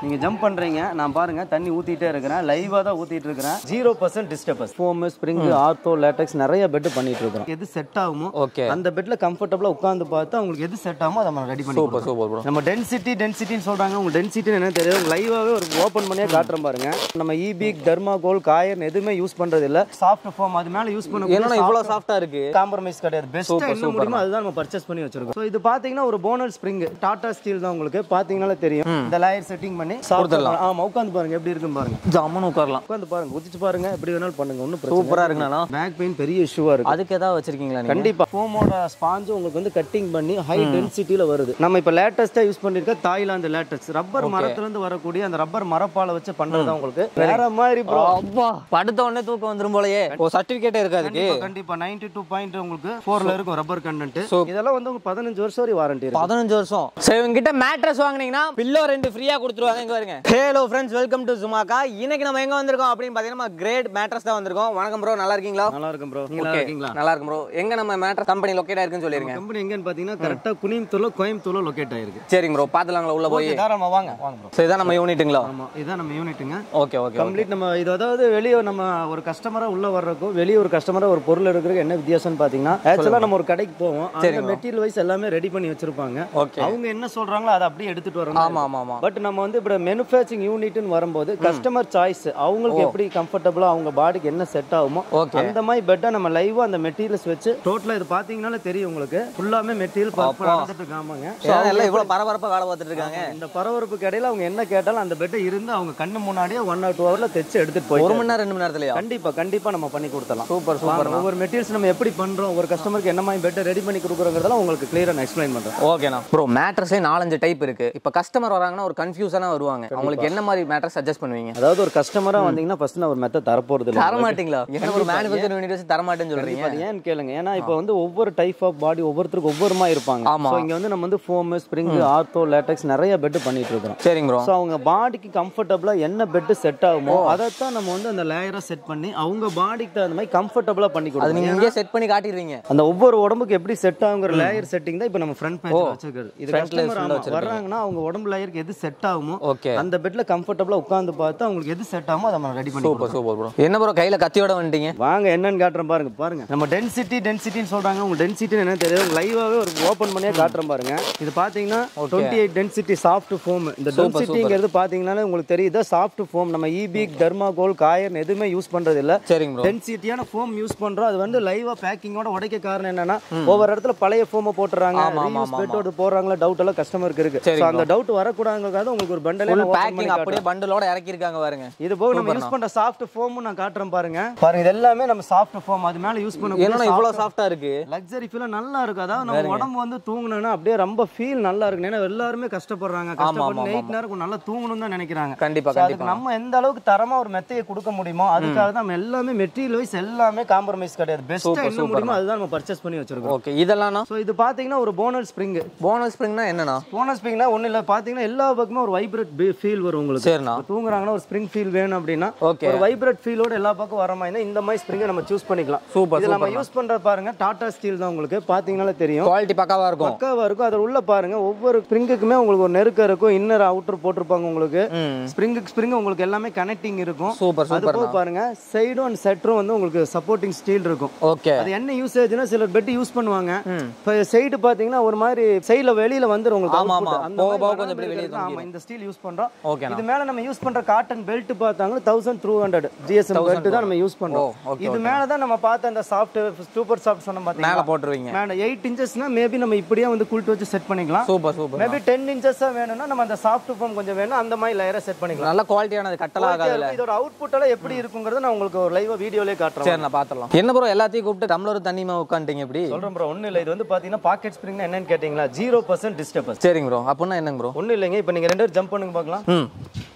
நீங்க ஜம்ப் பண்றீங்க நான் பாருங்க தண்ணி ஊத்திட்டே இருக்கிறேன் லைவா தான் ஊத்திட்டு இருக்கிறேன் zero percent disturbance foam spring ortho latex நிறைய பெட் பண்ணிட்டு இருக்கிறோம் எது செட் ஆகுமோ ஓகே அந்த பெட்ல கம்ஃபர்டபுளா உட்கார்ந்து பார்த்து அவங்களுக்கு எது செட் ஆகுமோ அதை நம்ம ரெடி பண்ணி சூப்பர் சூப்பர் ப்ரோ நம்ம டென்சிட்டி டென்சிட்டின்னு சொல்றாங்க உங்களுக்கு டென்சிட்டி என்ன தெரியாது லைவாவே ஒரு ஓபன் பண்ணியே காட்டுறேன் பாருங்க நம்ம ஈபிக் டெர்மாகோல் காயர் எதுவுமே யூஸ் பண்றது இல்ல சாஃப்ட் ஃபார்ம் அது மேல யூஸ் பண்ண என்னன்னா இவ்வளவு சாஃப்டா இருக்கு காம்ப்ரமைஸ் கிடையாது பெஸ்ட் என்ன முடியுமோ அதுதான் நம்ம பர்ச்சேஸ் பண்ணி வச்சிருக்கோம் ஸோ இது பாத்தீங்கன்னா ஒரு போனல் ஸ்ப்ரிங் டாடா ஸ்டீல் தான் உங்களுக்கு பாத்தீங்கன்னாலே தெரியும் இந்த லேயர் செட்டிங் பண்ணி சாப்பிடலாம் ஆமா உட்காந்து பாருங்க எப்படி இருக்குன்னு பாருங்க ஜாமன் உட்காரலாம் உட்காந்து பாருங்க குதிச்சு பாருங்க எப்படி வேணாலும் பண்ணுங்க ஒன்றும் பிரச்சனை சூப்பரா இருக்குண்ணா பேக் பெயின் பெரிய இஷ்யூவா இருக்கு அதுக்கு ஏதாவது வச்சிருக்கீங்களா நீங்க கண்டிப்பா ஃபோமோட ஸ்பாஞ்சு உங்களுக்கு வந்து கட்டிங் பண்ணி ஹை டென்சிட்டியில வருது நம்ம இப்ப லேட்டஸ்டா யூஸ் பண்ணிருக்க தாய்லாந்து லேட்டஸ்ட் ரப்பர் மரத்துல இருந்து வரக்கூடிய அந்த ரப்பர் மரப்பால வச்சு பண்றது உங்களுக்கு வேற மாதிரி ப்ரோ அப்பா படுத்த உடனே தூக்கம் வந்துரும் போலயே ஓ சர்டிபிகேட்டே இருக்கு அதுக்கு கண்டிப்பா கண்டிப்பா நைன்டி டூ பாயிண்ட் உங்களுக்கு ஃபோர்ல இருக்கும் ரப்பர் கண்டென்ட் இதெல்லாம் வந்து உங்களுக்கு பதினஞ்சு வருஷம் வரை வாரண்டி இருக்கு பதினஞ்சு வருஷம் சரி இவங்க கிட்ட மேட்ரஸ் வாங்குனீங்கன்னா பில்லோ ரெண்டு ஃப்ரீயா கொடுத்துருவாங்க இங்க பாருங்க ஹலோ ஃப்ரெண்ட்ஸ் வெல்கம் டு சுமாக்கா இன்னைக்கு நம்ம எங்க வந்திருக்கோம் அப்படின்னு பாத்தீங்கன்னா கிரேட் மேட்ரஸ் தான் வந்திருக்கோம் வணக்கம் ப்ரோ நல்லா இருக்கீங்களா நல்லா இருக்கும் ப்ரோ நீங்க நல்லா இருக்கீங்களா நல்லா இருக்கும் ப்ரோ எங்க நம்ம மேட்ரஸ் கம்பெனி லொக்கேட் ஆயிருக்குன்னு சொல்லிருங்க கம்பெனி எங்கன்னு பாத்தீங்கன்னா கரெக்டா குனியம்புத்தூர்ல கோயம்புத்தூர்ல லொகேட் ஆயிருக்கு சரிங்க ப்ரோ பாத்துலாங்களா உள்ள போய் தாராளமா வாங்க வாங்க ப்ரோ சரி இதான் நம்ம யூனிட்டுங்களா ஆமா இதான் நம்ம யூனிட்டுங்க ஓகே ஓகே கம்ப்ளீட் நம்ம இது அதாவது வெளியே நம்ம ஒரு கஸ்டமரா உள்ள வர்றதுக்கும் வெளியே ஒரு கஸ்டமரா ஒரு பொருள் எடுக்கிறதுக்கு என்ன வித்தியாசம்னு பாத்தீங்கன்னா ஆக்சுவலா நம்ம ஒரு கடைக்கு போவோம் அந்த மெட்டீரியல் வைஸ் எல்லாமே ரெடி பண்ணி வச்சிருப்பாங்க ஓகே அவங்க என்ன சொல்றாங்களோ அதை அப்படியே எடுத்துட்டு வரணும் ஆமா ஆமா ஆமா பட் நம்ம வந்து இப்போ மேனுஃபேக்சரிங் யூனிட்னு வரும்போது கஸ்டமர் சாய்ஸ் அவங்களுக்கு எப்படி கம்ஃபர்டபுளா அவங்க பாடிக்கு என்ன செட் ஆகுமோ ஓகே அந்த மாதிரி பெட்டை நம்ம லைவா அந்த மெட்டீரியல்ஸ் வச்சு டோட்டலா இது பாத்தீங்கன்னாலே தெரியும் உங்களுக்கு ஃபுல்லாமே மெட்டீரியல் நடந்துட்டு இருக்காமாங்க ஏன் எல்லாம் இவ்வளவு பரபரப்பா வேலை பார்த்துட்டு இருக்காங்க இந்த பரபரப்புக்கு இடையில அவங்க என்ன கேட்டாலும் அந்த பெட்டை இருந்து அவங்க கண்ணு முன்னாடியே ஒன் ஆர் டூ ஹவர்ல தைச்சு எடுத்துட்டு போய் ஒரு மணி நேரம் ரெண்டு மணி நேரத்துலயா கண்டிப்பா கண்டிப்பா நம்ம பண்ணி கொடுத்தலாம் சூப்பர் வாங்க, சூப்பர் ஒவ்வொரு மெட்டீரியல்ஸ் நம்ம எப்படி பண்றோம் ஒரு கஸ்டமருக்கு என்ன மாதிரி பெட்டை ரெடி பண்ணி கொடுக்குறோங்கிறதெல்லாம் உங்களுக்கு கிளியரா நான் எக்ஸ்பிளைன் பண்றேன் ஓகேண்ணா ப்ரோ மேட்ரஸே நாலஞ்சு டைப் இருக்கு இப்போ கஸ்டமர் வராங்கன்னா ஒரு கன்ஃபியூஷனா வருவாங்க அவங்களுக்கு என்ன மாதிரி மேட்ரஸ் சஜஸ்ட் பண்ணுவீங்க அதாவது ஒரு கஸ்டமரா வந்தீங்கன்னா ஃபர்ஸ்ட் நான் ஒரு மெத்தட் தரப்போறது இல்லை தர மாட்டீங்களா என்ன ஒரு மேனுஃபேக்சர் யூனிட் வச்சு தர மாட்டேன்னு சொல்றீங்க அது ஏன்னு கேளுங்க ஏன்னா இப்போ வந்து ஒவ்வொரு டைப் ஆஃப் பாடி ஒவ்வொருத்தருக்கு ஒவ்வொரு மாதிரி இருப்பாங்க ஆமா. ஸோ இங்க வந்து நம்ம வந்து ஃபோம் ஸ்ப்ரிங் ஆர்த்தோ லேட்டக்ஸ் நிறைய பெட் பண்ணிட்டு இருக்கிறோம் சரிங்க ப்ரோ ஸோ அவங்க பாடிக்கு கம்ஃபர்டபுளா என்ன பெட் செட் ஆகுமோ அதைத்தான் நம்ம வந்து அந்த லேயரா செட் பண்ணி அவங்க பாடிக்கு தகுந்த மாதிரி கம்ஃபர்டபுளா பண்ணி அது கொடுக்கணும் நீங்க இங்கே செட் பண்ணி காட்டிடுவீங்க அந்த ஒவ்வொரு உடம்புக்கு எப்படி செட் ஆகுங்கிற லேயர் செட்டிங் தான் இப்போ நம்ம ஃப்ரண்ட் பேஜ்ல வச்சிருக்காரு இது front ல கஸ்டமர் full-ஆ வச்சிருக்கீங்க. வர்றாங்கன்னா அவங்க உடம்பு லேயருக்கு எது செட் ஆகுமோ ஓகே அந்த பெட்ல கம்ஃபர்டபுளா உட்கார்ந்து பார்த்து அவங்களுக்கு எது செட் ஆகுமோ அதை நம்ம ரெடி பண்ணி சூப்பர் சூப்பர் ப்ரோ என்ன ப்ரோ கையில கத்தியோட வந்துட்டீங்க வாங்க என்னன்னு காட்டுறேன் பாருங்க பாருங்க நம்ம டென்சிட்டி டென்சிட்டின்னு சொல்றாங்க உங்க டென்சிட்டி என்ன தெரியாது லைவாவே ஒரு ஓபன் பண்ணியே காட்டுறேன் பாருங்க இது பாத்தீங்கன்னா twenty eight density soft foam இந்த டென்சிட்டிங்கிறது பாத்தீங்கன்னா உங்களுக்கு தெரியுது சாஃப்ட் ஃபோம் நம்ம ஈபிக் டெர்மாகோல் காயர் எதுவுமே யூஸ் பண்றது இல்ல சரிங்க ப்ரோ டென்சிட்டியான ஃபோம் யூஸ் பண்றோம் அது வந்து லைவா பேக்கிங்கோட உடைக்க காரணம் என்னன்னா ஒவ்வொரு இடத்துல பழைய ஃபோமை போட்டுறாங்க ஆமா, ஆமா, ரீயூஸ் பெட்டோட போடுறாங்களா டவுட் எல்லாம் கஸ்டமருக்கு இருக்கு சரிங்க So, அந்த டவுட் வரக்கூடாதுங்கிறதுக்காக உங்களுக்கு ஒரு பண்டலே ஃபுல் பேக்கிங் அப்படியே பண்டலோட இறக்கி இருக்காங்க பாருங்க இது போக நம்ம யூஸ் பண்ற சாஃப்ட் ஃபோமும் நான் காட்டுறேன் பாருங்க பாருங்க இது எல்லாமே நம்ம சாஃப்ட் ஃபோம் அது மேல யூஸ் பண்ண என்னன்னா இவ்வளவு சாஃப்டா இருக்கு லக்ஸரி ஃபீல் நல்லா இருக்கு அதாவது நம்ம உடம்பு வந்து தூங்கணும்னா அப்படியே ரொம்ப ஃபீல் நல்லா இருக்கு ஏன்னா எல்லாருமே கஷ்டப்படுறாங்க கஷ்டப்பட்டு நைட் நேரம் நல்லா தூங்கணும் தான் நினைக்கிறாங்க கண்டிப்பா So, அதுக்கு கண்டிப்பா நம்ம எந்த அளவுக்கு தரமா ஒரு மெத்தையை கொடுக்க முடியுமோ அதுக்காக தான் நம்ம எல்லாமே மெட்டீரியல் வைஸ் எல்லாமே காம்ப்ரமைஸ் கிடையாது பெஸ்ட்டா என்ன முடியுமோ அதுதான் நம்ம பர்ச்சேஸ் பண்ணி வச்சிருக்கோம் ஓகே இதெல்லாம் ஸோ இது பாத்தீங்கன்னா ஒரு போனல் ஸ்ப்ரிங் போனஸ் ஸ்ப்ரிங்னா என்னன்னா போனல் ஸ்ப்ரிங்னா ஒன்றும் இல்லை பாத்தீங்கன்னா எல்லா பக்கமும் ஒரு வைப்ரேட் ஃபீல் வரும் உங்களுக்கு சரிண்ணா இப்ப தூங்குறாங்கன்னா ஒரு ஸ்ப்ரிங் ஃபீல் வேணும் அப்படின்னா ஓகே ஒரு வைப்ரேட் ஃபீலோட எல்லா பக்கம் வர மாதிரி இந்த மாதிரி ஸ்ப்ரிங்கை நம்ம சூஸ் பண்ணிக்கலாம் சூப்பர் இது நம்ம யூஸ் பண்றது பாருங்க டாடா ஸ்டீல் தான் உங்களுக்கு பாத்தீங்கன்னாலே தெரியும் குவாலிட்டி பக்காவா இருக்கும் பக்காவா இருக்கும் அதில் உள்ள பாருங்க ஒவ்வொரு ஸ்ப்ரிங்குக்குமே உங்களுக்கு ஒரு நெருக்கம் இருக்கும் இன்னர் அவுட்டர் போட்டிருப்பாங்க உங்களுக்கு ம் ஸ்ப்ரிங்குக்கு ஸ்ப்ரிங் உங்களுக்கு எல்லாமே கனெக்டிங் இருக்கும் சூப்பர் அது சூப்பர் போக பாருங்க சைடும் அண்ட் செட்டரும் வந்து உங்களுக்கு சப்போர்ட்டிங் ஸ்டீல் இருக்கும் ஓகே அது என்ன யூசேஜ்னா சிலர் பெட் யூஸ் பண்ணுவாங்க ம். இப்போ சைடு பாத்தீங்கன்னா ஒரு மாதிரி சைடுல வெளியில வந்துரும் உங்களுக்கு ஆமா, output. ஆமா. அந்த போக மாதிரி போக வராம கொஞ்சம் இப்படி வெளிய இருக்கிறதுக்கு ஆமா இந்த ஸ்டீல் யூஸ் பண்றோம் ஓகேண்ணா இது மேல நம்ம யூஸ் பண்ற காட்டன் பெல்ட் பார்த்தாங்க thousand three hundred GSM belt தான் நம்ம யூஸ் ஓ பண்றோம் ஓகே இது மேல தான் நம்ம பார்த்த அந்த சாஃப்ட் சூப்பர் சாஃப்ட் சொன்ன மேல பாத்தீங்கன்னா போட்டுருவீங்க மேல எயிட் இன்ச்சஸ்னா மேபி நம்ம இப்படியே வந்து குளிட்டு வச்சு செட் பண்ணிக்கலாம் சூப்பர் சூப்பர் மேபி டென் இன்ச்சஸா வேணும்னா நம்ம அந்த சாஃப்ட் ஃபோம் கொஞ்சம் வேணும் அந்த மாதிரி லேயரை செட் பண்ணிக்கலாம் நல்ல குவாலிட்டியானது கட்டலாம் ஆகாதுல இதோட அவுட்புட் எல்லாம் எப்படி இருக்குங்கிறத நான் உங்களுக்கு ஒரு லைவா வீடியோலயே காட்டுறேன் சரி நான் பாத்துடலாம் என்ன ப்ரோ எல்லாத்தையும் கூப்பிட்டு டம்ளர் தண்ணிமா உட்காந்துட்டீங்க இப்படி சொல்றேன் ப்ரோ ஒன்றும் இல்லை இது வந்து பாத்தீங்கன்னா பாக்கெட் ஸ்ப்ரிங்னா என்னன்னு கேட்டீங்களா ஜீரோ பர்சன்ட் டிஸ்டர்பன்ஸ் சரிங்க ப்ரோ அப்படின்னா என்னங்க ப்ரோ ஒன்றும் இல்லைங்க இப்போ நீங்க ரெண்டு பேரும் ஜம்ப் பண்ணுங்க பார்க்கலாம் ம்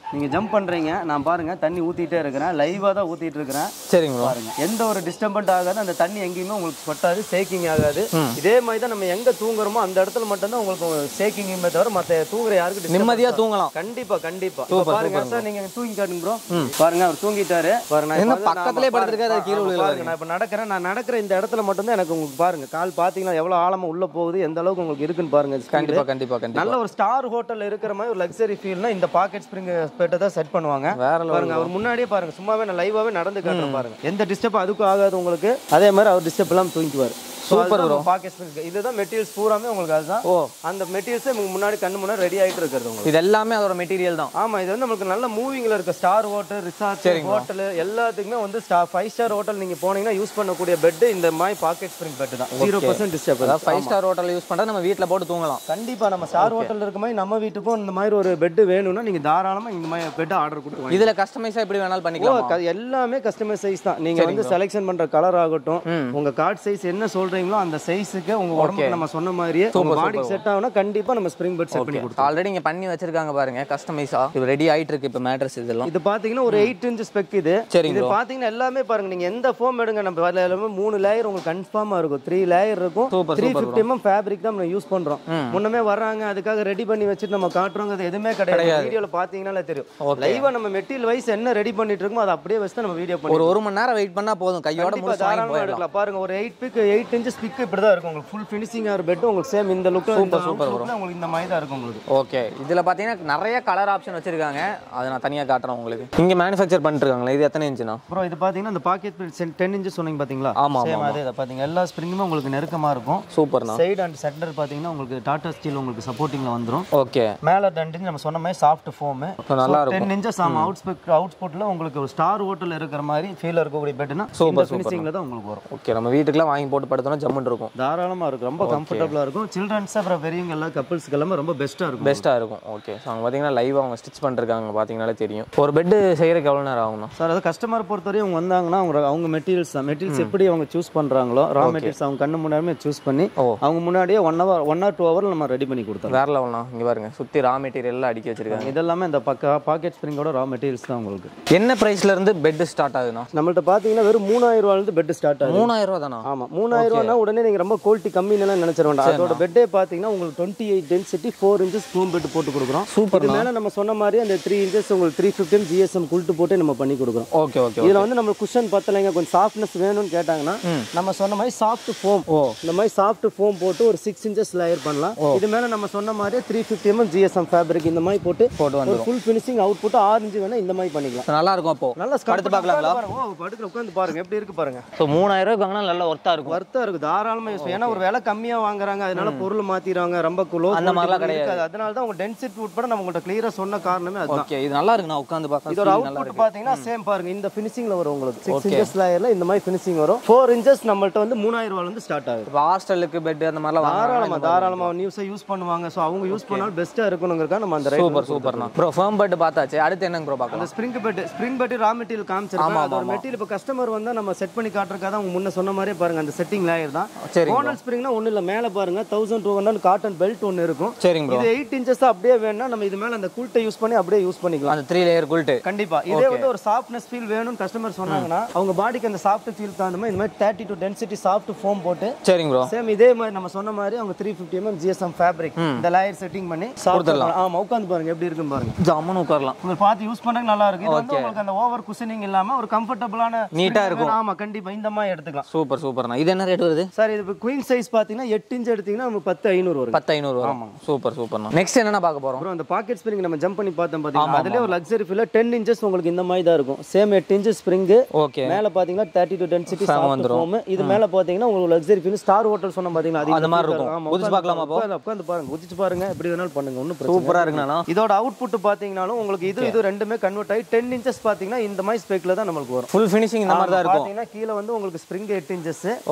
நீங்க ஜம்ப் பண்றீங்க நான் பாருங்க தண்ணி ஊத்திட்டே இருக்கிறேன் லைவா தான் ஊத்திட்டு இருக்கிறேன் சரிங்க ப்ரோ பாருங்க எந்த ஒரு டிஸ்டர்பன்ட் ஆகாது அந்த தண்ணி எங்கேயுமே உங்களுக்கு கொட்டாது ஷேக்கிங் ஆகாது இதே மாதிரி தான் நம்ம எங்க தூங்குறோமோ அந்த இடத்துல மட்டும்தான் உங்களுக்கு ஷேக்கிங்குமே தவிர மத்த தூங்குற யாருக்கு disturbance நிம்மதியா ஆகாது. தூங்கலாம் கண்டிப்பா கண்டிப்பா இப்ப பாருங்க சார் நீங்க தூங்கி காட்டுங்க ப்ரோ பாருங்க அவர் தூங்கிட்டாரு பாருங்க நான் என்ன இப்ப வந்து பக்கத்திலே நான் படுத்திருக்காரு, பாருங்க, கீழே ஆமா, விழுகல பாருங்க நான் இப்ப நடக்கிறேன் நான் நடக்கிற இந்த இடத்துல மட்டும்தான் எனக்கு உங்களுக்கு பாருங்க கால் பாத்தீங்கன்னா எவ்வளவு ஆழமா உள்ள போகுது எந்த அளவுக்கு உங்களுக்கு இருக்குன்னு பாருங்க speed. கண்டிப்பா கண்டிப்பா கண்டிப்பா நல்ல ஒரு ஸ்டார் ஹோட்டல்ல இருக்கிற மாதிரி ஒரு லக்ஸரி ஃபீல்னா இந்த பாக்கெட் ஸ்ப்ரிங் பெட்டை தான் செட் பண்ணுவாங்க வேற level பாருங்க அவர் முன்னாடியே பாருங்க சும்மாவே நான் லைவாவே நடந்து காட்டுறேன் பாருங்க எந்த டிஸ்டர்ப் அதுக்கும் ஆகாது உங்களுக்கு அதே மாதிரி அவர் டிஸ்டர்ப் எல்லாம் தூங்கிக்குவார் Super bro. பாக்கெட் ஸ்ப்ரிங் இதுதான் மெட்டீரியல்ஸ் பூராமே உங்களுக்கு அதுதான் ஓ அந்த மெட்டீரியல்ஸே உங்களுக்கு முன்னாடி கண்ணு முன்னாடி ரெடி ஆயிட்டு இருக்கிறது உங்களுக்கு இது எல்லாமே அதோட மெட்டீரியல் தான் ஆமா இது வந்து நமக்கு நல்ல மூவிங்ல இருக்க ஸ்டார் ஹோட்டல் ரிசார்ட் ஹோட்டல் எல்லாத்துக்குமே வந்து ஸ்டார் ஃபைவ் ஸ்டார் ஹோட்டல் நீங்க போனீங்கன்னா யூஸ் பண்ணக்கூடிய பெட் இந்த மாதிரி பாக்கெட் ஸ்ப்ரிங் பெட் தான் ஜீரோ பர்சன்ட் டிஸ்டர்ப் அதாவது ஃபைவ் ஸ்டார் ஹோட்டல் யூஸ் பண்றது நம்ம வீட்ல போட்டு தூங்கலாம் கண்டிப்பா நம்ம ஸ்டார் ஹோட்டல்ல இருக்க மாதிரி நம்ம வீட்டுக்கும் இந்த மாதிரி ஒரு பெட் வேணும்னா நீங்க தாராளமா இந்த மாதிரி பெட் ஆர்டர் கொடுத்து வாங்கிக்கலாம். இதுல கஸ்டமைஸா எப்படி வேணாலும் ஓ, பண்ணிக்கலாம் க- எல்லாமே கஸ்டமைஸ் சைஸ் தான் நீங்க வந்து செலெக்ஷன் பண்ற கலர் ஆகட்டும் உங்க கார்ட் சைஸ் என்ன சொல்றீங்களோ அந்த சைஸுக்கு உங்க உடம்புக்கு நம்ம சொன்ன மாதிரியே உங்க பாடிக்கு செட் ஆகுனா கண்டிப்பா நம்ம ஸ்ப்ரிங் பெட் செட் பண்ணி கொடுத்தோம் ஆல்ரெடி இங்க பண்ணி வச்சிருக்காங்க பாருங்க கஸ்டமைஸா இது ரெடி ஆயிட்டு இருக்கு இப்ப மேட்ரஸ் இதெல்லாம் இது பாத்தீங்கன்னா ஒரு எயிட் இன்ச் ஸ்பெக் இது சரிங்க இது bro. பாத்தீங்கன்னா எல்லாமே பாருங்க நீங்க எந்த ஃபோம் எடுங்க நம்ம அதுல எல்லாமே மூணு லேயர் உங்களுக்கு கன்ஃபார்மா இருக்கும் த்ரீ லேயர் இருக்கும் Super, three super fifty mm fabric தான் நம்ம யூஸ் பண்றோம் முன்னமே வர்றாங்க அதுக்காக ரெடி பண்ணி வச்சுட்டு நம்ம காட்டுறோங்க அது எதுவுமே கிடையாது வீடியோல பாத்தீங்கன்னா தெரியும் லைவா நம்ம மெட்டீரியல் வைஸ் என்ன ரெடி பண்ணிட்டு இருக்கோமோ அதை அப்படியே வச்சு தான் நம்ம வீடியோ பண்ணி ஒரு ஒரு மணி நேரம் வெயிட் பண்ணா போதும் கையோட கண்டிப்பா முடிச்சு வாங்கி தாராளமா போயிடலாம் எடுக்கலாம் பாருங்க ஒரு eight big eight inches big இப்படி தான் இருக்கும் உங்களுக்கு ஃபுல் ஃபினிஷிங் ஆகிற பெட் உங்களுக்கு சேம் இந்த லுக் Super, super bro. உங்களுக்கு இந்த மாதிரி தான் இருக்கும் உங்களுக்கு ஓகே இதுல பாத்தீங்கன்னா நிறைய கலர் ஆப்ஷன் வச்சிருக்காங்க அதை நான் தனியா காட்டுறேன் உங்களுக்கு இங்க மேனுஃபேக்சர் பண்ணிட்டு இருக்காங்களா இது எத்தனை இன்ச்சுனா அப்புறம் இது பாத்தீங்கன்னா இந்த பாக்கெட் டென் இன்ச்சஸ் சொன்னீங்க பாத்தீங்களா ஆமா, சேம் அதே தான் பாத்தீங்க எல்லா ஸ்ப்ரிங்குமே உங்களுக்கு நெருக்கமா இருக்கும் சூப்பர்ண்ணா சைடு அண்ட் சென்டர் பாத்தீங்கன்னா உங்களுக்கு டாடா ஸ்டீல் உங்களுக்கு சப்போர்ட்டிங்ல வந்துரும் ஓகே மேல ரெண்டு inch நம்ம சொன்ன மாதிரி சாஃப்ட் ஃபோம் நல்லா இருக்கும் டென் இன்ச்சஸ் ஆமா அவுட் ஸ்பெக் அவுட் ஸ்போர்ட்ல உங்களுக்கு ஒரு ஸ்டார் ஹோட்டல் இருக்கிற மாதிரி ஃபீல் இருக்கக்கூடிய பெட்னா Super, இந்த super. ஃபினிஷிங்ல தான் உங்களுக்கு வரும் ஓகே நம்ம வீட்டுக்குலாம் வாங்கி போட்டு படுத்தோம்னா ஜம்முன்னு இருக்கும் தாராளமா இருக்கும் ரொம்ப கம்ஃபர்டபுளா இருக்கும் சில்ட்ரன்ஸ் அப்புறம் பெரியவங்க எல்லாம் கப்பிள்ஸ்க்கு எல்லாமே ரொம்ப பெஸ்ட்டா இருக்கும் பெஸ்ட்டாக இருக்கும் ஓகே ஸோ அவங்க பார்த்தீங்கன்னா லைவ் அவங்க ஸ்டிச் பண்ணிருக்காங்க பார்த்தீங்கனாலே தெரியும் ஒரு பெட்டு செய்யறதுக்கு எவ்வளோ நேரம் ஆகும்ண்ணா சார் அது கஸ்டமர் பொறுத்தவரையும் அவங்க வந்தாங்கன்னா அவங்க அவங்க மெட்டீரியல்ஸ் தான் மெட்டீரியல்ஸ் எப்படி அவங்க சூஸ் பண்றாங்களோ ரா மெட்டீரியல்ஸ் அவங்க கண்ணு முன்னாடியே சூஸ் பண்ணி ஓ. அவங்க முன்னாடியே one hour one or two hour நம்ம ரெடி பண்ணி கொடுத்தோம் வேற லெவல்ண்ணா இங்கே பாருங்க சுற்றி ரா மெட்டீரியல்லாம் அடுக்கி வச்சிருக்காங்க இதெல்லாமே இந்த பக்கா பாக்கெட் ஸ்ப்ரிங்கோட ரா மெட்டீரியல்ஸ் தான் உங்களுக்கு என்ன ப்ரைஸ்ல இருந்து பெட் ஸ்டார்ட் ஆகுதுண்ணா நம்மள்ட்ட பாத்தீங்கன்னா வெறும் மூணாயிரம் ரூபாயிலிருந்து பெட் ஸ்டார்ட் ஆகுது மூணாயிரம் ரூபா தானா ஆமா மூணாயிரம் ரூபானா உடனே நீங்க ரொம்ப குவாலிட்டி கம்மின்னு நினைச்சிட வேண்டாம் அதோட பெட்டே பாத்தீங்கன்னா உங்களுக்கு twenty eight density four inches foam bed போட்டு கொடுக்குறோம் Super இது மேல நம்ம சொன்ன மாதிரி அந்த த்ரீ இன்ச்சஸ் உங்களுக்கு த்ரீ ஃபிஃப்டின் ஜிஎஸ்எம் குல்ட்டு போட்டு நம்ம பண்ணி கொடுக்குறோம் ஓகே ஓகே இதுல வந்து நம்ம குஷன் பத்தலைங்க கொஞ்சம் சாஃப்ட்னஸ் வேணும்னு கேட்டாங்கன்னா நம்ம சொன்ன மாதிரி சாஃப்ட் ஃபோம் ஓ. இந்த மாதிரி சாஃப்ட் ஃபோம் போட்டு ஒரு சிக்ஸ் இன்ச்சஸ் லேயர் பண்ணலாம் இது மேல நம்ம சொன்ன மாதிரி three fifty mm GSM fabric இந்த மாதிரி போட்டு போட்டு ஒரு வந்துடும் ஃபுல் ஃபினிஷிங் அவுட் போட்டு ஆறு இன்ச்சு வேணா இந்த மாதிரி பண்ணிக்கலாம் நல்லா இருக்கும் அப்போ நல்லா படுத்து பார்க்கலாங்களா ஓ படுக்கிற உட்காந்து பாருங்க எப்படி இருக்கு பாருங்க ஸோ மூணாயிரம் ரூபாய்க்கு வாங்கினா நல்லா ஒர்த்தா இருக்கும் வர்த்தா இருக்கு தாராளமா யூஸ் ஏன்னா ஒரு விலை கம்மியா வாங்குறாங்க அதனால பொருள் மாத்திடுறாங்க ரொம்ப குளோ அந்த மாதிரிலாம் கிடையாது. அதனால தான் உங்க டென்சிட்டி உட்பட நம்ம உங்கள்ட்ட கிளியரா சொன்ன காரணமே அதுதான் ஓகே இது நல்லா இருக்கு நான் உட்காந்து இதோட பார்க்க நல்லா அவுட்புட் பாத்தீங்கன்னா சேம் பாருங்க இந்த ஃபினிஷிங்ல வரும் உங்களுக்கு சிக்ஸ் இன்ச்சஸ் லேயர்ல இந்த மாதிரி ஃபினிஷிங் வரும் ஃபோர் இன்ச்சஸ் நம்மள்ட்ட வந்து மூணாயிரம் ரூபாயில இருந்து ஸ்டார்ட் ஆகுது இப்போ ஹாஸ்டலுக்கு பெட் அந்த மாதிரிலாம் தாராளமா வாங்கலாம் தாராளமா நியூஸை யூஸ் பண்ணுவாங்க சோ அவங்க யூஸ் பண்ணாலும் பெஸ்ட்டா இருக்கணுங்கிறக்கா நம்ம அந்த சூப்பர் சூப்பர்ண்ணா ப்ரோ ஃபேம் பெட் பார்த்தாச்சு அடுத்து என்னங்க ப்ரோ பார்க்கலாம் அந்த spring bed spring bed raw material காமிச்சிருக்காங்க அது ஒரு மெட்டீரியல் இப்போ கஸ்டமர் வந்தா நம்ம செட் பண்ணி காட்டுறதுக்காக அவங்க முன்ன சொன்ன மாதிரியே பாருங்க அந்த செட்டிங் லேயர் தான் சரிங்க கோனல் ஸ்ப்ரிங்னா ஒண்ணு இல்ல மேல பாருங்க thousand two hundred cotton belt ஒன்னு இருக்கும் சரிங்க ப்ரோ இது எயிட் இன்ச்சஸ் அப்படியே வேணும்னா நம்ம இது மேல அந்த குல்ட்டை யூஸ் பண்ணி அப்படியே யூஸ் பண்ணிக்கலாம் அந்த த்ரீ லேயர் குல்ட்டு கண்டிப்பா இதே வந்து ஒரு சாஃப்ட்னஸ் ஃபீல் வேணும்னு கஸ்டமர் சொன்னாங்கன்னா அவங்க பாடிக்கு அந்த சாஃப்ட் ஃபீல் தகுந்த மாதிரி இந்த மாதிரி thirty two density soft foam போட்டு சரிங்க ப்ரோ சேம் இதே மாதிரி நம்ம சொன்ன மாதிரி அவங்க three fifty mm GSM fabric இந்த லேயர் செட்டிங் பண்ணி சாஃப்ட் ஆமா உட்காந்து பாருங்க எப்படி இருக்குன்னு பாருங்க ஜம்முன்னு உட்காரலாம் உங்களுக்கு பார்த்து யூஸ் பண்றதுக்கு நல்லா இருக்கு இது வந்து உங்களுக்கு அந்த ஓவர் குஷனிங் இல்லாம ஒரு கம்ஃபர்டபுளான நீட்டா இருக்கும். ஆமா கண்டிப்பா இந்த மாதிரி எடுத்துக்கலாம் சூப்பர் சூப்பர்ண்ணா இது என்ன ரேட் வருது சார் இது குயின் சைஸ் பாத்தீங்கன்னா எட்டு இன்ச் எடுத்தீங்கன்னா நமக்கு பத்து ஐநூறு வரும் பத்து ஐநூறு வரும் சூப்பர் சூப்பர்ண்ணா நெக்ஸ்ட் என்னென்ன பார்க்க போறோம் அப்புறம் அந்த பாக்கெட் ஸ்ப்ரிங் நம்ம ஜம்ப் பண்ணி பார்த்தோம் பாத்தீங்கன்னா அதுலயே ஒரு லக்ஸரி ஃபீல் டென் இன்ச்சஸ் உங்களுக்கு இந்த மாதிரி தான் இருக்கும் சேம் எட்டு இன்ச் ஸ்ப்ரிங் ஓகே மேல பாத்தீங்கன்னா தேர்ட்டி டு டென்சிட்டி Fam வந்துரும். ஃபோம் இது மேல பாத்தீங்கன்னா உங்களுக்கு லக்ஸரி ஃபீல் ஸ்டார் ஹோட்டல் சொன்ன பாத்தீங்கன்னா அது அந்த மாதிரி இருக்கும். குதிச்சு பார்க்கலாமா அப்போ? உட்காந்து பாருங்க குதிச்சு பாருங்க எப்படி வேணாலும் பண்ணுங்க ஒன்றும் பிரச்சனை சூப்பரா இருக்குண்ணா இதோட அவுட்புட் பாத்தீங்கன்னாலும் உங்களுக்கு இது இது ரெண்டுமே கன்வெர்ட் ஆகி டென் இன்ச்சஸ் பாத்தீங்கன்னா இந்த மாதிரி ஸ்பெக்ல தான் நம்மளுக்கு வரும் ஃபுல் ஃபினிஷிங் இந்த மாதிரி தான் இருக்கும் பாத்தீங்கன்னா கீழ வந்து உங்களுக்கு ஸ்ப்ரிங் எட்டு இன்ச்சஸ் ஓகே மேல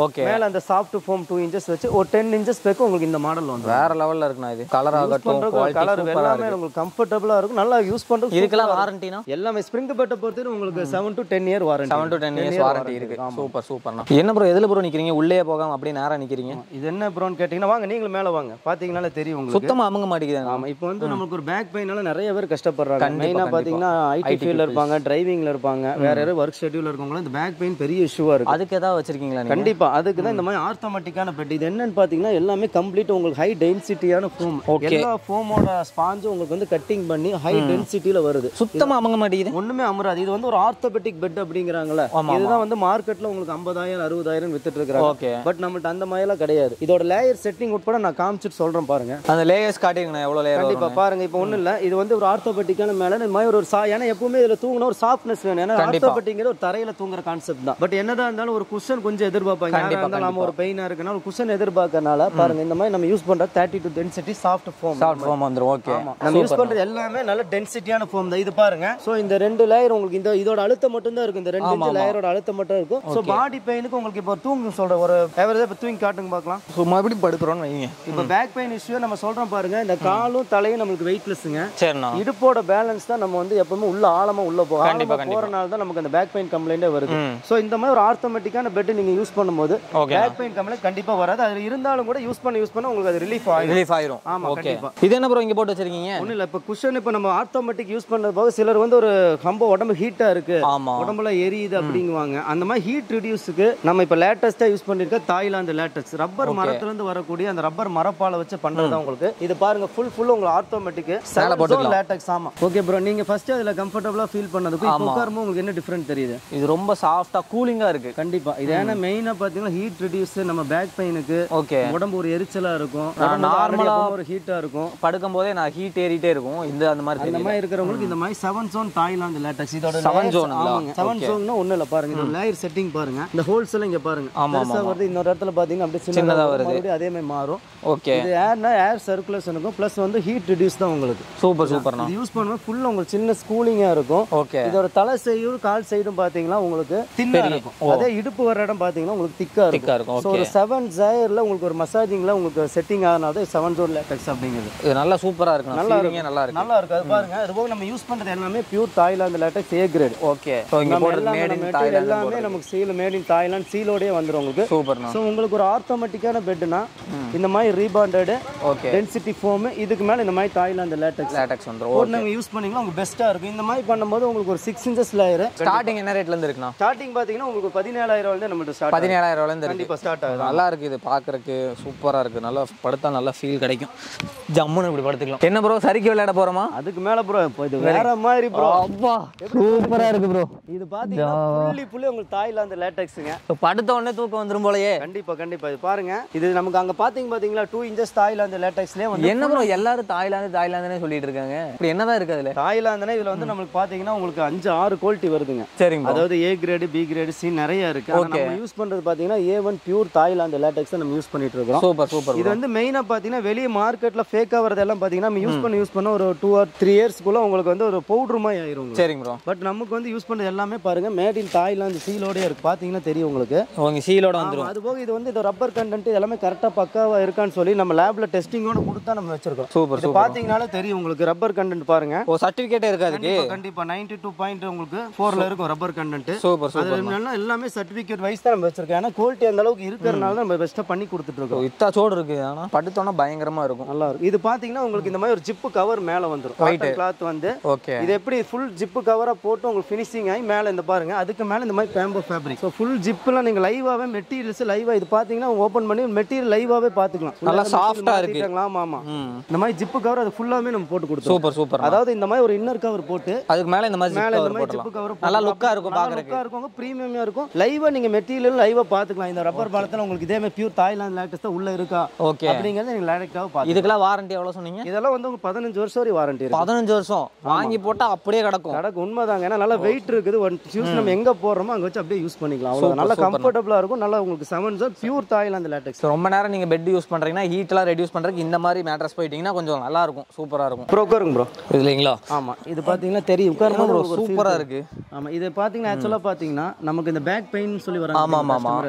மேல அந்த சாஃப்ட் ஃபோம் டூ இன்ச்சஸ் வச்சு ஒரு டென் இன்ச்சஸ் பேக்கு உங்களுக்கு இந்த மாடல் வந்து வேற லெவல்ல இருக்குண்ணா இது கலர் ஆகட்டும் பண்றது கலர் குவாலிட்டி எல்லாமே உங்களுக்கு கம்ஃபர்டபுளா இருக்கும் நல்லா யூஸ் பண்றது இதுக்கெல்லாம் வாரண்டினா எல்லாமே ஸ்ப்ரிங் பெட்டை பொறுத்தவரை உங்களுக்கு seven to ten year warranty seven to ten years warranty இருக்கு சூப்பர் சூப்பர்ண்ணா என்ன ப்ரோ எதுல ப்ரோ நிக்கிறீங்க உள்ளே போகாம அப்படியே நேரா நிக்கிறீங்க இது என்ன ப்ரோன்னு கேட்டிங்கன்னா வாங்க நீங்களும் மேல வாங்க பாத்தீங்கன்னாலே தெரியும் உங்களுக்கு சுத்தமா அமுங்க மாட்டேங்குது ஆமா இப்போ வந்து நமக்கு ஒரு பேக் பெயினால நிறைய பேர் கஷ்டப்படுறாங்க கண்டிப்பா, மெயினா கண்டிப்பா. பாத்தீங்கன்னா ஐடி ஃபீல்ட்ல இருப்பாங்க டிரைவிங்ல இருப்பாங்க வேற யாரும் ஒர்க் ஷெட்யூல்ல இருக்கவங்க இந்த பேக் பெயின் பெரிய இஷ்யூவா இருக்கு அதுக்கு ஏதாவது வச்சிருக்கீங்களா நீங்க கண்டிப்பா அதுக்கு தான் இந்த மாதிரி ஆர்த்தமெட்டிக்கான பெட் இது என்னன்னு பாத்தீங்கன்னா எல்லாமே கம்ப்ளீட் உங்களுக்கு ஹை டென்சிட்டியான ஃபோம் Okay. எல்லா ஃபோமோட ஸ்பாஞ்சும் உங்களுக்கு வந்து கட்டிங் பண்ணி ஹை டென்சிட்டியில வருது சுத்தமா அமுங்க மாட்டேங்குது ஒண்ணுமே அமராது இது வந்து ஒரு ஆர்த்தோபெட்டிக் பெட் அப்படிங்கிறாங்கல்ல ஆமா, இதுதான் வந்து மார்க்கெட்ல உங்களுக்கு ஐம்பதாயிரம் அறுபதாயிரம் வித்துட்டு இருக்காங்க ஓகே பட் நம்மள்ட்ட அந்த மாதிரிலாம் கிடையாது இதோட லேயர் செட்டிங் உட்பட நான் காமிச்சிட்டு சொல்றேன் பாருங்க அந்த லேயர்ஸ் காட்டிருங்கண்ணா எவ்வளவு லேயர் கண்டிப்பா பாருங்க இப்போ ஒண்ணும் இல்ல இது வந்து ஒரு ஆர்த்தோபெட்டிக்கான மேல இந்த மாதிரி ஒரு சா ஏன்னா எப்பவுமே இதுல தூங்கினா ஒரு சாஃப்ட்னஸ் வேணும் ஏன்னா கண்டிப்பா. ஆர்த்தோபெட்டிங்கிற ஒரு தரையில தூங்குற கான்செப்ட் தான் பட் என்னதான் இருந்தாலும் ஒரு குஷன் கொஞ்சம் எதிர்பார்ப்பாங்க யாரா கண்டிப்பா, இருந்தாலும் நாம ஒரு பெயினா இருக்குன்னா ஒரு குஷன் எதிர்பார்க்கறனால பாருங்க இந்த மாதிரி நம்ம யூஸ் பண்ற thirty two density soft foam soft foam வந்துரும் ஓகே நம்ம யூஸ் பண்றது எல்லாமே நல்ல டென்சிட்டியான ஃபோம் தான் இது பாருங்க சோ இந்த ரெண்டு லேயர் உங்களுக்கு இந்த இதோட அழுத்தம் மட்டும் தான் இருக்கும் இந்த ரெண்டு இன்ச் லேயரோட அழுத்தம் மட்டும் இருக்கும் சோ பாடி பெயினுக்கு உங்களுக்கு இப்போ தூங்கு சொல்ற ஒரு எவரேஜ் இப்போ தூங்கி காட்டுங்க பார்க்கலாம் சும்மா எப்படி படுக்கிறோம்னு வைங்க இப்போ பேக் பெயின் இஷ்யூ நம்ம சொல்றோம் பாருங்க இந்த காலும் தலையும் நம்மளுக்கு வெயிட்லெஸ்ஸுங்க சரிண்ணா இடுப்போட பேலன்ஸ் தான் நம்ம வந்து எப்பவுமே உள்ள ஆழமா உள்ள போகும் கண்டிப்பா, ஆழமா போறனால தான் நமக்கு அந்த பேக் பெயின் கம்ப்ளைண்டே வருது ம். சோ இந்த மாதிரி ஒரு ஆர்த்தமெட்டிக்கான பெட் நீங்க யூஸ் பண்ணும்போது ஓகே பேக் பெயின் கம்ப்ளைண்ட் கண்டிப்பா வராது அது இருந்தாலும் கூட யூஸ் பண்ண யூஸ் பண்ண உங்களுக்கு அது ரிலீஃப் ஆகும் ரிலீஃப் ஆயிரும் ஆமா, ஓகே கண்டிப்பா. இது என்ன ப்ரோ இங்க போட்டு வச்சிருக்கீங்க ஒண்ணும் இல்ல இப்ப குஷன் இப்ப நம்ம ஆர்த்தோமேட்டிக் யூஸ் பண்றது போக சிலர் வந்து ஒரு ரொம்ப உடம்பு ஹீட்டா இருக்கு ஆமா உடம்புல எரியுது அப்படிங்குவாங்க அந்த மாதிரி ஹீட் ரிடியூஸுக்கு நம்ம இப்ப லேட்டஸ்டா யூஸ் பண்ணிருக்க தாய்லாந்து லேட்டஸ்ட் ரப்பர் மரத்துல இருந்து வரக்கூடிய அந்த ரப்பர் மரப்பால வச்சு பண்றது உங்களுக்கு இது பாருங்க ஃபுல் ஃபுல் உங்களுக்கு ஆர்த்தோமேட்டிக் போட்டுக்கலாம். லேட்டக்ஸ் ஆமா ஓகே ப்ரோ நீங்க ஃபர்ஸ்ட் அதுல கம்ஃபர்டபுளா ஃபீல் பண்ணதுக்கு இப்போ உட்காரும்போது உங்களுக்கு என்ன டிஃபரெண்ட் தெரியுது இது ரொம்ப சாஃப்டா கூலிங்கா இருக்கு கண்டிப்பா இது ஏன்னா மெயினா பாத்தீங்கன்னா ஹீட் ரிடியூஸ் நம்ம பேக் பெயினுக்கு ஓகே உடம்பு ஒரு எரிச்சலா இருக்கும் நான் நார்மலா normally- ஒரு ஹீட்டா இருக்கும் படுக்கும் போதே நான் ஹீட் ஏறிட்டே இருக்கும் இந்த அந்த மாதிரி அந்த தெரியல மாதிரி இருக்கிறவங்களுக்கு இந்த மாதிரி செவன் ஜோன் தாய்லாந்து லேட்டக்ஸ் இதோட Seven zone-ங்களா? செவன் ஜோன்னா ஒண்ணு இல்ல பாருங்க இந்த லேயர் செட்டிங் பாருங்க இந்த ஹோல்ஸ் எல்லாம் இங்க பாருங்க ஆமா, பெருசா வருது இன்னொரு இடத்துல பாத்தீங்கன்னா அப்படியே சின்னதா சின்னதா வருது. வருது அதே மாதிரி மாறும் ஓகே இது ஏர்னா ஏர் சர்க்குலேஷனுக்கும் ப்ளஸ் வந்து ஹீட் ரிடியூஸ் தான் உங்களுக்கு சூப்பர் சூப்பர்ண்ணா இது யூஸ் பண்ணும்போது ஃபுல்லா உங்களுக்கு சின்ன ஸ்கூலிங்கா இருக்கும் ஓகே இதோட தலை செய்யும் கால் சைடும் பாத்தீங்கன்னா உங்களுக்கு தின்னா இருக்கும் அதே இடுப்பு வர இடம் பாத்தீங்கன்னா உங்களுக்கு திக்கா இருக்கும் திக்கா இருக்கும் ஸோ ஓகே ஒரு செவன் ஜயர்ல உங்களுக்கு ஒரு மசாஜிங்ல உங்களுக்கு செட்டிங் ஆனாலும் செவன் ஜோன் லேட்டக்ஸ் அப்படிங்கிறது இது நல்லா சூப்பரா இருக்கு நல்லா நல்லா நல்லா இருக்கு நல்லா இருக்கு அது பாருங்க அது போக நம்ம யூஸ் பண்றது எல்லாமே pure Thailand latex A grade okay so இங்க போடுறது மேட் இன் மெட்டீரியல் எல்லாமே நமக்கு சீல் மேட் இன் தாய்லாந்து சீலோடயே வந்துரும் உங்களுக்கு சூப்பர்ண்ணா ஸோ உங்களுக்கு ஒரு ஆர்த்தமெட்டிக்கான பெட்னா இந்த மாதிரி ரீபாண்டடு ஓகே டென்சிட்டி ஃபோம் இதுக்கு மேல இந்த மாதிரி தாய்லாந்து லேட்டக்ஸ் லேட்டக்ஸ் வந்துரும் போட்டு நம்ம யூஸ் பண்ணீங்கன்னா உங்களுக்கு பெஸ்ட்டாக இருக்கும் இந்த மாதிரி பண்ணும்போது உங்களுக்கு ஒரு சிக்ஸ் இன்ச்சஸ் லேயர் ஸ்டார்டிங் என்ன ரேட்ல இருந்து இருக்குண்ணா ஸ்டார்டிங் பார்த்தீங்கன்னா உங்களுக்கு பதினேழாயிரம் ரூபாய் நம்மள்ட்ட ஸ்டார்ட் பதினேழாயிரம் ரூபாயில இருந்து இருக்கு கண்டிப்பாக ஸ்டார்ட் ஆகுது நல்லா இருக்கு இது பாக்குறதுக்கு சூப்பரா இருக்கு நல்லா படுத்தா நல்லா ஃபீல் கிடைக்கும் ஜம்முன்னு இப்படி படுத்துக்கலாம் என்ன ப்ரோ சரிக்கு விளையாட போறோமா அதுக்கு மேல ப்ரோ இப்போ இது வேற மாதிரி ப்ரோ அப்பா சூப்பரா இருக்கு ப்ரோ இது பார்த்தீங்கன்னா புள்ளி புள்ளி உங்களுக்கு தாய்லாந்து லேட்டக்ஸுங்க படுத்த உடனே தூக்கம் வந்துரும் போலயே கண்டிப்பா கண்டிப்பா இது பாருங்க இது நமக்கு அங்க பாத்தீங்க பாத்தீங்களா டூ இன்ச்சஸ் தாய்லாந்து லேட்டக்ஸ்லயே வந்து என்ன ப்ரோ எல்லாரும் தாய்லாந்து தாய்லாந்துனே சொல்லிட்டு இருக்காங்க இப்படி என்னதான் இருக்கு அதுல தாய்லாந்துனா இதுல வந்து நம்மளுக்கு பாத்தீங்கன்னா உங்களுக்கு அஞ்சு ஆறு குவாலிட்டி வருதுங்க சரிங்க bro. அதாவது A grade B grade C நிறைய இருக்கு ஆனா Okay. நம்ம யூஸ் பண்றது பாத்தீங்கன்னா A one pure Thailand latex நம்ம யூஸ் பண்ணிட்டு இருக்கோம் சூப்பர் சூப்பர் இது வந்து மெயினா பாத்தீங்கன்னா வெளிய மார்க்கெட்ல ஃபேக்கா வரதெல்லாம் பாத்தீங்கன்னா நம்ம யூஸ் பண்ண யூஸ் பண்ண ஒரு டூ ஆர் த்ரீ இயர்ஸ்க்குள்ள உங்களுக்கு வந்து ஒரு பவுடர் மாதிரி ஆயிரும் உங்களுக்கு. சரிங்க ப்ரோ பட் நமக்கு வந்து யூஸ் பண்றது எல்லாமே பாருங்க மேட் இன் தாய்லாந்து சீலோடய இருக்கு பாத்தீங்கன்னா தெரியும் உங்களுக்கு உங்க சீலோட ஆமா, வந்துரும் அது போக இது வந்து இது ரப்பர் கண்டென்ட் எல்லாமே கரெக்டா பக்காவா இருக்கான்னு சொல்லி நம்ம லேப்ல டெஸ்டிங்கோட கொடுத்தா நம்ம வச்சிருக்கோம் சூப்பர் இது பாத்தீங்கனாலே தெரியும் உங்களுக்கு ரப்பர் கண்டென்ட் பாருங்க ஓ சர்டிபிகேட்டே இருக்கு அதுக்கு கண்டிப்பா கண்டிப்பா நைன்டி டூ பாயிண்ட் உங்களுக்கு ஃபோர்ல இருக்கும் ரப்பர் கண்டென்ட் சூப்பர் அது சூப்பர் என்னன்னா எல்லாமே சர்டிபிகேட் வைஸ் தான் நம்ம வச்சிருக்கோம் ஏன்னா குவாலிட்டி அந்த அளவுக்கு இருக்கிறனால தான் நம்ம பெஸ்ட்டாக பண்ணி கொடுத்துட்டு இருக்கோம் இத்தா சோடு இருக்கு ஆனா படுத்தோன்னா பயங்கரமா இருக்கும் நல்லா இருக்கும் இது பாத்தீங்கன்னா உங்களுக்கு இந்த மாதிரி ஒரு ஜிப்பு கவர் மேல வந்துரும் காட்டன் கிளாத் வந்து ஓகே இது எப்படி ஃபுல் ஜிப்பு கவரா போட்டு உங்களுக்கு ஃபினிஷிங் ஆகி மேல இந்த பாருங்க அதுக்கு மேல இந்த மாதிரி பேம்போ ஃபேப்ரிக் ஸோ ஃபுல் ஜிப்லாம் நீங்க லைவாவே மெட்டீரியல்ஸ் லைவா இது பாத்தீங்கன்னா ஓப்பன் பண்ணி மெட்டீரியல் லைவாவே பாத்துக்கலாம் நல்லா Full-ஆ soft-ஆ material இருக்கு. மாத்திட்டாங்களா? ஆமா ஆமா ம் இந்த மாதிரி ஜிப்பு கவர் அது ஃபுல்லாமே நம்ம போட்டு கொடுத்தோம் சூப்பர் சூப்பர் அதாவது இந்த மாதிரி ஒரு இன்னர் கவர் போட்டு அதுக்கு மேல இந்த மாதிரி மேல zip இந்த cover மாதிரி போடலாம் ஜிப்பு கவர் நல்லா லுக்கா இருக்கும் பாக்குறதுக்கு லுக்கா இருக்கும் ப்ரீமியமா இருக்கும் லைவா நீங்க மெட்டீரியல் லைவா பாத்துக்கலாம் இந்த ரப்பர் பாலத்துல உங்களுக்கு இதே மாதிரி பியூர் தாய்லாந்து லேட்டஸ்ட் உள்ள இருக்கா ஓகே அப்படிங்கறத நீங்க டைரக்டாக பார்த்து இதுக்கெல்லாம் வாரண்டி எவ்வளவு சொன்னீங்க இதெல்லாம் வந்து உங்களுக்கு பதினஞ்சு வருஷம் வரை வாரண்டி இருக்கு பதினஞ்சு வருஷம் வாங்கி போட்டா அப்படியே கிடக்கும் கடக்கு உண்மைதாங்க ஏன்னா நல்லா வெயிட் இருக்குது ஒன் யூஸ் நம்ம எங்க போடுறோமோ அங்க வச்சு அப்படியே யூஸ் பண்ணிக்கலாம் அவ்வளவு Super, நல்லா super. கம்ஃபர்டபுளா இருக்கும் நல்லா உங்களுக்கு seven sir pure Thailand latex So, ரொம்ப நேரம் நீங்க பெட் யூஸ் பண்றீங்கன்னா ஹீட்லாம் ரெடியூஸ் பண்றதுக்கு இந்த மாதிரி மேட்ரஸ் போயிட்டீங்கன்னா கொஞ்சம் நல்லா இருக்கும் சூப்பரா இருக்கும் ப்ரோ உட்காருங்க ப்ரோ இல்லைங்களா ஆமா இது பாத்தீங்கன்னா தெரியும் உட்காரும் ப்ரோ ப்ரோ சூப்பரா இருக்கு ஆமா இது பாத்தீங்கன்னா ஆக்சுவலா பாத்தீங்கன்னா நமக்கு இந்த பேக் பெயின் சொல்லி வராங்க ஆமா, ஆமா, ஆமா. customer. வருவாங்க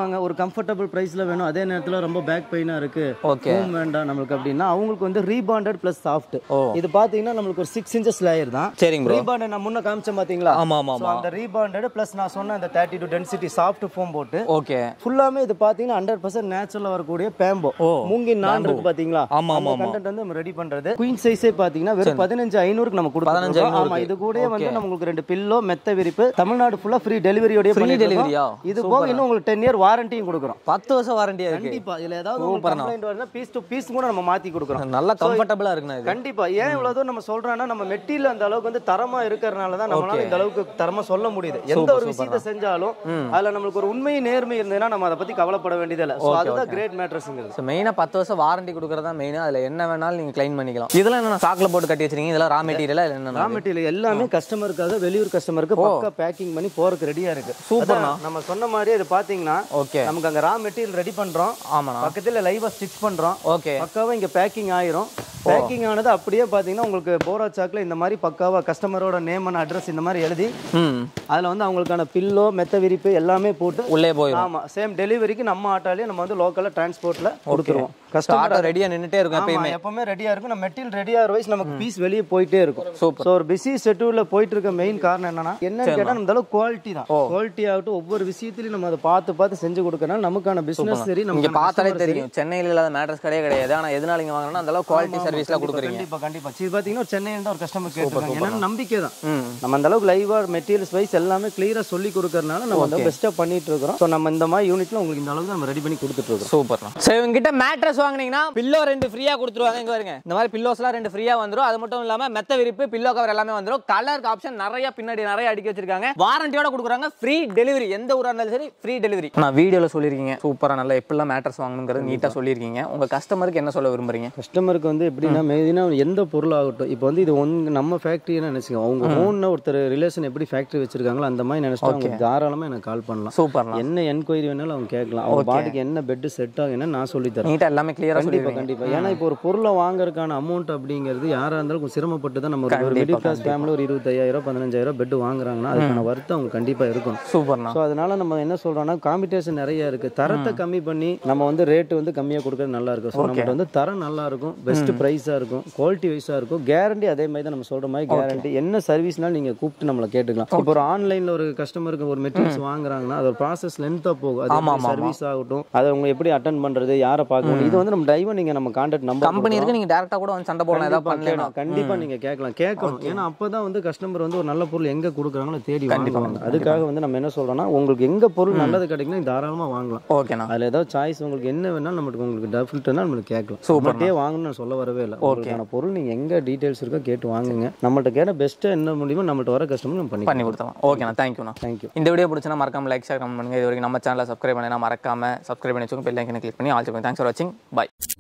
வருவாங்க ஒரு கம்ஃபர்டபுள் ப்ரைஸில் வேணும் அதே நேரத்தில் ரொம்ப பேக் பெயினாக இருக்கு ஓகே ஃபோம் வேண்டாம் நம்மளுக்கு அப்படின்னா அவங்களுக்கு வந்து ரீபாண்டட் ப்ளஸ் சாஃப்ட் ஓ. இது பார்த்தீங்கன்னா நம்மளுக்கு ஒரு சிக்ஸ் இன்ச்சஸ் லேயர் தான் சரிங்க ப்ரோ ரீபாண்டட் நான் முன்ன காமிச்சேன் பார்த்தீங்களா ஆமா ஆமா So, அந்த ரீபாண்டட் ப்ளஸ் நான் சொன்ன அந்த thirty two density soft foam போட்டு ஓகே ஃபுல்லாமே இது பார்த்தீங்கன்னா ஹண்ட்ரட் பர்சன்ட் நேச்சுரலாக வரக்கூடிய பேம்போ ஓ. மூங்கின் நான் இருக்கு பார்த்தீங்களா ஆமா ஆமா ஆமா கண்டென்ட் வந்து நம்ம ரெடி பண்றது குயின் சைஸே பாத்தீங்கன்னா வெறும் பதினஞ்சு ஐநூறுக்கு நம்ம கொடுத்துருக்கோம் 15,500 ஆமா இது கூட வந்து நம்மளுக்கு ரெண்டு பில்லோ மெத்த விரிப்பு தமிழ்நாடு ஃபுல்லா ஃப்ரீ டெலிவரியோட ஃப்ரீ டெலிவரியா இது போக இன்னும் உங்களுக்கு டென் இயர் வாரண்டியும் கொடுக்குறோம் பத்து வருஷம் வாரண்டியா இருக்கு கண்டிப்பா இதுல ஏதாவது உங்களுக்கு கம்ப்ளைண்ட் வருதுன்னா பீஸ் டு பீஸ் கூட நம்ம மாத்தி கொடுக்குறோம் நல்லா கம்ஃபர்டபுளா இருக்குண்ணா இது கண்டிப்பா ஏன் இவ்வளவு தூரம் நம்ம சொல்றோம்னா நம்ம மெட்டீரியல் அந்த அளவுக்கு வந்து தரமா இருக்கிறனால தான் நம்மளால இந்த அளவுக்கு தரமா சொல்ல முடியுது எந்த ஒரு விஷயத்தை செஞ்சாலும் அதுல நம்மளுக்கு ஒரு உண்மை நேர்மை இருந்ததுன்னா நம்ம அதை பத்தி கவலைப்பட வேண்டியது இல்லை ஸோ அதுதான் கிரேட் மேட்ரஸ்ங்கிறது ஸோ மெயினாக பத்து வருஷம் வாரண்டி கொடுக்குறதா மெயின் அதில் என்ன வேணாலும் நீங்கள் க்ளைம் பண்ணிக்கலாம் இதெல்லாம் என்ன சாக்கில் போட்டு கட்டி வச்சிருக்கீங்க இதெல்லாம் ரா மெட்டீரியலா இல்லை ரா என்ன மெட்டீரியல் எல்லாமே கஸ்டமருக்காக வெளியூர் கஸ்டமருக்கு பக்கா பேக்கிங் பண்ணி போறதுக்கு ரெடியா இருக்கு சூப்பர்ண்ணா. அதான் நம்ம சொன்ன மாதிரி இது பாத்தீங்கன்னா ஓகே நமக்கு அங்க ரா மெட்டீரியல் ரெடி பண்றோம் ஆமாண்ணா பக்கத்துல லைவா ஸ்டிச் பண்றோம் ஓகே பக்காவா இங்க பேக்கிங் ஆயிரும் பேக்கிங் ஆனது அப்படியே பாத்தீங்கன்னா உங்களுக்கு போரா சாக்ல இந்த மாதிரி பக்காவா கஸ்டமரோட நேம் அண்ட் அட்ரஸ் இந்த மாதிரி எழுதி ம் அதுல வந்து அவங்களுக்கான பில்லோ மெத்த விரிப்பு எல்லாமே போட்டு உள்ளே போயிடும் ஆமா சேம் டெலிவரிக்கு நம்ம ஆட்டாலே நம்ம வந்து லோக்கல்ல டிரான்ஸ்போர்ட்ல கொடுத்துருவோம் ஆட்டோ கஸ்டமர் ரெடியாக நின்றுட்டே இருக்கும் ஆமா, எப்பயுமே எப்பவுமே ரெடியா இருக்கும் நம்ம மெட்டீரியல் ரெடியா வைஸ் நமக்கு பீஸ் வெளியே போயிட்டே இருக்கும் Super. ஸோ ஒரு பிஸி ஷெட்யூல்ல போயிட்டு இருக்க மெயின் காரணம் என்னன்னா என்னன்னு கேட்டா நம்ம அளவுக்கு குவாலிட்டி தான் குவாலிட்டி ஆகட்டும் ஒவ்வொரு விஷயத்திலையும் நம்ம அதை பார்த்து பார்த்து செஞ்சு கொடுக்கறனால நமக்கான பிசினஸ் சரி இங்கே நமக்கு பார்த்தாலே தெரியும் சென்னையில் இல்லாத மேட்ரஸ் கிடையாது கிடையாது ஆனால் எதனால இங்கே வாங்கினா அந்த அளவுக்கு குவாலிட்டி சர்வீஸ்லாம் கொடுக்குறீங்க கண்டிப்பா கண்டிப்பா இது பாத்தீங்கன்னா ஒரு சென்னையில தான் ஒரு கஸ்டமர் கேட்டிருக்காங்க என்னன்னா நம்பிக்கை தான் ம் நம்ம அந்த அளவுக்கு லைவா மெட்டீரியல்ஸ் வைஸ் எல்லாமே கிளியரா சொல்லி கொடுக்கறனால நம்ம வந்து பெஸ்ட்டாக பண்ணிட்டு இருக்கிறோம் ஸோ நம்ம இந்த மாதிரி யூனிட்ல உங்களுக்கு இந்த அளவுக்கு நம்ம ரெடி பண்ணி கொடுத்துட்டு இருக்கோம் சூப்பர்ண்ணா ஸோ இவங்ககிட்ட மேட்ரஸ் வாங்குனீங்கன்னா பில்லோ ரெண்டு ஃப்ரீயாக கொடுத்துருவாங்க இங்கே வருங்க இந்த மாதிரி பில்லோஸ்லாம் ரெண்டு ஃப்ரீயாக வந்துரும் அது மட்டும் இல்லாமல் மெத்த விரிப்பு பில்லோ கவர் எல்லாமே வந்துரும் கலருக்கு ஆப்ஷன் நிறைய பின்னாடி நிறைய அடிக்க வச்சிருக்காங்க வாரண்டியோட கொடுக்குறாங்க ஃப்ரீ டெலிவரி எந்த ஊராக இருந்தாலும் சரி ஃப்ரீ டெலிவரி நான் வீடியோவில் சொல்லியிருக்கீங்க சூப்பராக நல்லா எப்படிலாம் மேட்ரஸ் வாங்கணுங்கிறது நீட்டாக சொல்லியிருக்கீங்க உங்கள் கஸ்டமருக்கு என்ன சொல்ல விரும்புறீங்க கஸ்டமருக்கு வந்து எப்படின்னா மெயினாக எந்த பொருள் ஆகட்டும் இப்போ வந்து இது ஒன் நம்ம ஃபேக்ட்ரின்னு நினைச்சுக்கோங்க அவங்க ஓன்னு ஒருத்தர் ரிலேஷன் எப்படி ஃபேக்ட்ரி வச்சிருக்காங்களோ அந்த மாதிரி நினைச்சிட்டு அவங்க தாராளமாக எனக்கு கால் பண்ணலாம் சூப்பர்ண்ணா என்ன என்கொயரி வேணாலும் அவங்க கேட்கலாம் அவங்க பாட்டுக்கு என்ன பெட் செட் ஆகுன்னு நான் சொல்லி தரேன் நீட்டாக எல்லாமே கிளியராக கண்டிப்பா சொல்லிடுவீங்க கண்டிப்பா ஏன்னா இப்போ ஒரு பொருளை வாங்குறதுக்கான அமௌண்ட் அப்படிங்கிறது யாரா இருந்தாலும் கொஞ்சம் சிரமப்பட்டு தான் நம்ம ஒரு- ஒரு மிடில் கிளாஸ் ஃபேமிலி ஒரு இருபத்தையாயிரம் பதினஞ்சாயிரம் பெட் வாங்குறாங்கன்னா அதுக்கான வருத்தம் அவங்க கண்டிப்பா இருக்கும் சூப்பர்ண்ணா ஸோ அதனால நம்ம என்ன சொல்றோம்னா காம்படிஷன் நிறைய இருக்கு தரத்தை கம்மி பண்ணி நம்ம வந்து ரேட் வந்து கம்மியா கொடுக்கறது நல்லா இருக்கும் ஸோ நம்மகிட்ட வந்து தரம் நல்லா இருக்கும் பெஸ்ட் ப்ரைஸா இருக்கும் குவாலிட்டி வைஸா இருக்கும் கேரண்டி அதே மாதிரி தான் நம்ம சொல்ற மாதிரி கேரண்டி என்ன சர்வீஸ்னாலும் நீங்க கூப்பிட்டு நம்மளை கேட்டுக்கலாம் இப்போ ஒரு ஆன்லைன்ல ஒரு கஸ்டமருக்கு ஒரு மெட்டீரியல்ஸ் வாங்குறாங்கன்னா அது ஒரு ப்ராசஸ் லென்த்தா போகும் அது சர்வீஸ் ஆகட்டும் அதை அவங்க எப்படி அட்டன் பண்றது யாரை பார்க்கணும் இது வந்து நம்ம டைவா நீங்க நம்ம கான்டாக்ட் நம்பர் கம்பெனி இருக்கு நீங்கள் டேரெக்டாக கூட வந்து சண்டை போடலாம் ஏதாவது பண்ணலாம் கேட்கலாம். கண்டிப்பா நீங்க கேட்கலாம் கேட்கணும் ஏன்னா அப்பதான் வந்து கஸ்டமர் வந்து ஒரு நல்ல பொருள் எங்க கொடுக்குறாங்களோ தேடி வாங்குவாங்க அதுக்காக வந்து நம்ம என்ன சொல்றோம்னா உங்களுக்கு எங்க பொருள் நல்லது கிடைக்குன்னா நீங்க தாராளமா வாங்கலாம் ஓகேண்ணா அதுல ஏதாவது சாய்ஸ் உங்களுக்கு என்ன வேணாலும் நம்மளுக்கு உங்களுக்கு டெஃபினட்டா நம்மளுக்கு கேட்கலாம் நம்மகிட்டே வாங்கணும்னு நான் சொல்ல வரவே இல்லை உங்களுக்கான பொருள் நீங்க எங்க டீடைல்ஸ் இருக்கோ கேட்டு வாங்குங்க நம்மள்ட்ட கேட்ட பெஸ்ட்டா என்ன முடியுமோ நம்மள்ட்ட வர கஸ்டமர் நம்ம பண்ணி பண்ணி கொடுத்தலாம் ஓகேண்ணா தேங்க்யூண்ணா தேங்க்யூ இந்த வீடியோ பிடிச்சினா மறக்காம லைக் ஷேர் கமெண்ட் பண்ணுங்க இது வரைக்கும் நம்ம சேனலை சப்ஸ்கிரைப் பண்ணினா மறக்காம சப்ஸ்கிரைப் பண்ணி வச்சுக்கோங்க பெல் ஐக்கனை கிளிக் பண்ணி ஆல் தேங்க்ஸ் ஃபார் வாட்சிங் பை